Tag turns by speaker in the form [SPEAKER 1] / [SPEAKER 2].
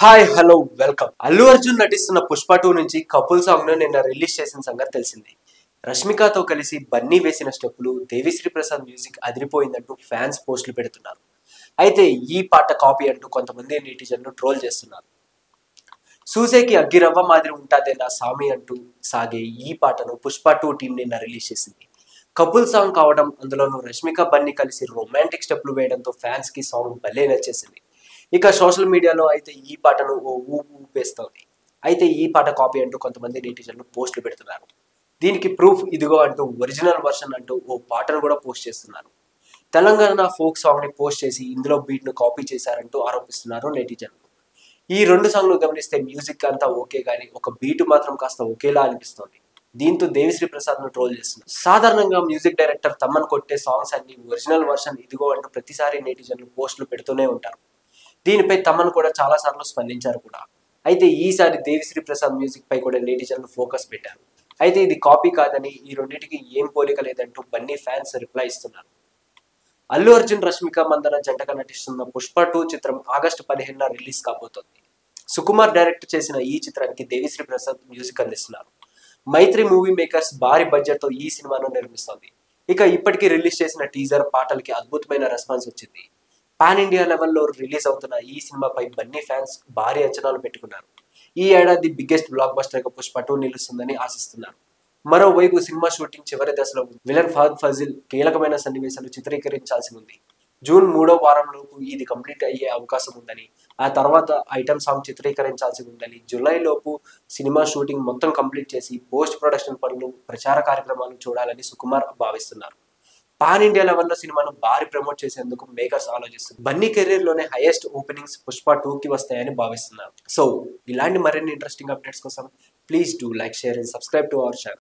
[SPEAKER 1] Hi hello welcome Allu Arjun నటిస్తున్న Pushpa two నుంచి couple song ను నిన్న రిలీజ్ చేసిన సంగతి తెలిసింది రష్మికతో కలిసి బన్నీ వేసిన స్టెప్పులు దేవిశ్రీ ప్రసాద్ మ్యూజిక్ అదిరిపోయిందంటూ ఫ్యాన్స్ పోస్టులు పెడుతున్నారు అయితే ఈ పాట కాపీ అంటూ కొంతమంది నెటిజన్లు ట్రోల్ చేస్తున్నారు సూసేకి అగ్గిరవ్వ మాదిరి ఉంటాదే నా సామి అంటూ సాగే ఈ పాటను పుష్ప టూ టీం నిన్న రిలీజ్ చేసింది కపుల్ సాంగ్ కావడం అందులోనూ రష్మిక బన్నీ కలిసి రొమాంటిక్ స్టెప్లు వేయడంతో ఫ్యాన్స్ కి సాంగ్ భలే నచ్చేసింది ఇక సోషల్ మీడియాలో అయితే ఈ పాటను ఓ ఊపు ఊపేస్తోంది అయితే ఈ పాట కాపీ అంటూ కొంతమంది నెటిజన్లు పోస్టులు పెడుతున్నారు దీనికి ప్రూఫ్ ఇదిగో అంటూ ఒరిజినల్ వర్షన్ అంటూ ఓ పాటను కూడా పోస్ట్ చేస్తున్నారు తెలంగాణ ఫోక్ సాంగ్ ని పోస్ట్ చేసి ఇందులో బీట్ ను కాపీ చేశారంటూ ఆరోపిస్తున్నారు నెటిజన్లు ఈ రెండు సాంగ్లు గమనిస్తే మ్యూజిక్ అంతా ఓకే కానీ ఒక బీట్ మాత్రం కాస్త ఒకేలా అనిపిస్తోంది దీంతో దేవిశ్రీ ప్రసాద్ ను ట్రోల్ చేస్తున్నారు సాధారణంగా మ్యూజిక్ డైరెక్టర్ తమ్మన్ కొట్టే సాంగ్స్ అన్ని ఒరిజినల్ వర్షన్ ఇదిగో అంటూ ప్రతిసారి నెటిజన్లు పోస్టులు పెడుతూనే ఉంటారు దీనిపై తమన్ కూడా చాలా సార్లు స్పందించారు కూడా అయితే ఈసారి దేవిశ్రీ ప్రసాద్ మ్యూజిక్ పై కూడా నెటిజన్లు ఫోకస్ పెట్టారు అయితే ఇది కాపీ కాదని ఈ రెండింటికి ఏం పోలిక లేదంటూ బన్నీ ఫ్యాన్స్ రిప్లై ఇస్తున్నారు అల్లు అర్జున్ రష్మిక మందన జంటగా నటిస్తున్న పుష్ప టూ చిత్రం ఆగస్టు పదిహేనున రిలీజ్ కాబోతోంది సుకుమార్ డైరెక్ట్ చేసిన ఈ చిత్రానికి దేవిశ్రీ ప్రసాద్ మ్యూజిక్ అందిస్తున్నారు మైత్రి మూవీ మేకర్స్ భారీ బడ్జెట్ తో ఈ సినిమాను నిర్మిస్తోంది ఇక ఇప్పటికీ రిలీజ్ చేసిన టీజర్ పాటలకి అద్భుతమైన రెస్పాన్స్ వచ్చింది పాన్ ఇండియా లెవెల్లో రిలీజ్ అవుతున్న ఈ సినిమాపై బన్నీ ఫ్యాన్స్ భారీ అంచనాలు పెట్టుకున్నారు ఈ ఏడాది బిగ్గెస్ట్ బ్లాక్ బస్టర్ గా పుష్ప టూ నిలుస్తుందని ఆశిస్తున్నారు మరోవైపు సినిమా షూటింగ్ చివరి దశలో ఉంది. విలన్ ఫహద్ ఫజిల్ కీలకమైన సన్నివేశాలు చిత్రీకరించాల్సి ఉంది జూన్ మూడో వారంలోపు ఇది కంప్లీట్ అయ్యే అవకాశం ఉందని ఆ తర్వాత ఐటమ్ సాంగ్ చిత్రీకరించాల్సి ఉందని జూలై లోపు సినిమా షూటింగ్ మొత్తం కంప్లీట్ చేసి పోస్ట్ ప్రొడక్షన్ పనులు ప్రచార కార్యక్రమాలు చూడాలని సుకుమార్ భావిస్తున్నారు పాన్ ఇండియా లెవెల్లో సినిమాను భారీ ప్రమోట్ చేసేందుకు మేకర్స్ ఆలోచిస్తున్నారు బన్నీ కెరీర్ లోనే హైయెస్ట్ ఓపెనింగ్స్ పుష్ప టూ కి వస్తాయని భావిస్తున్నారు సో ఇలాంటి మరిన్ని ఇంట్రెస్టింగ్ అప్డేట్స్ కోసం please do like share and subscribe to our channel